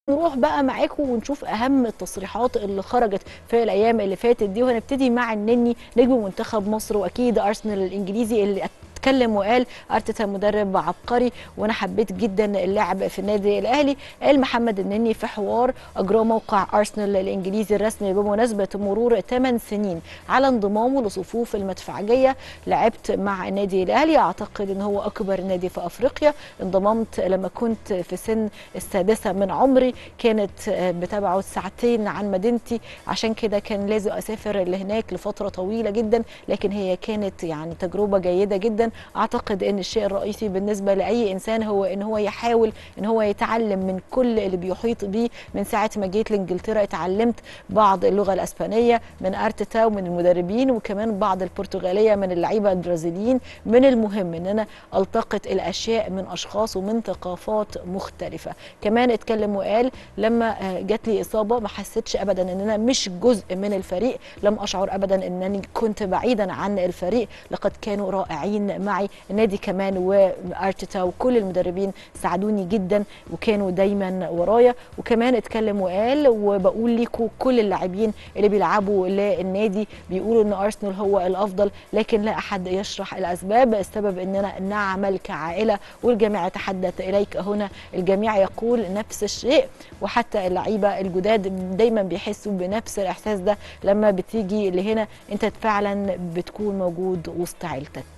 نروح بقى معاكم ونشوف اهم التصريحات اللي خرجت في الايام اللي فاتت دي وهنبتدي مع النني نجم منتخب مصر واكيد ارسنال الانجليزي اللي اتكلم وقال ارتيتا مدرب عبقري وانا حبيت جدا اللعب في النادي الاهلي قال محمد النني في حوار اجراه موقع ارسنال الانجليزي الرسمي بمناسبه مرور 8 سنين على انضمامه لصفوف المدفعجيه لعبت مع النادي الاهلي اعتقد ان هو اكبر نادي في افريقيا انضممت لما كنت في سن السادسه من عمري كانت بتبعد ساعتين عن مدينتي عشان كده كان لازم اسافر لهناك لفتره طويله جدا لكن هي كانت يعني تجربه جيده جدا اعتقد ان الشيء الرئيسي بالنسبه لاي انسان هو ان هو يحاول ان هو يتعلم من كل اللي بيحيط بيه من ساعه ما جيت لانجلترا اتعلمت بعض اللغه الاسبانيه من ارتيتا ومن المدربين وكمان بعض البرتغاليه من اللعيبه البرازيليين من المهم ان انا التقط الاشياء من اشخاص ومن ثقافات مختلفه كمان اتكلم وقال لما جات لي اصابه ما حسيتش ابدا ان انا مش جزء من الفريق لم اشعر ابدا انني كنت بعيدا عن الفريق لقد كانوا رائعين معي النادي كمان وارتيتا وكل المدربين ساعدوني جدا وكانوا دايما ورايا وكمان اتكلم وقال وبقول لكم كل اللاعبين اللي بيلعبوا للنادي بيقولوا ان ارسنال هو الافضل لكن لا احد يشرح الاسباب السبب اننا نعمل كعائله والجميع يتحدث اليك هنا الجميع يقول نفس الشيء وحتى اللعيبه الجداد دايما بيحسوا بنفس الاحساس ده لما بتيجي لهنا انت فعلا بتكون موجود وسط عيلتك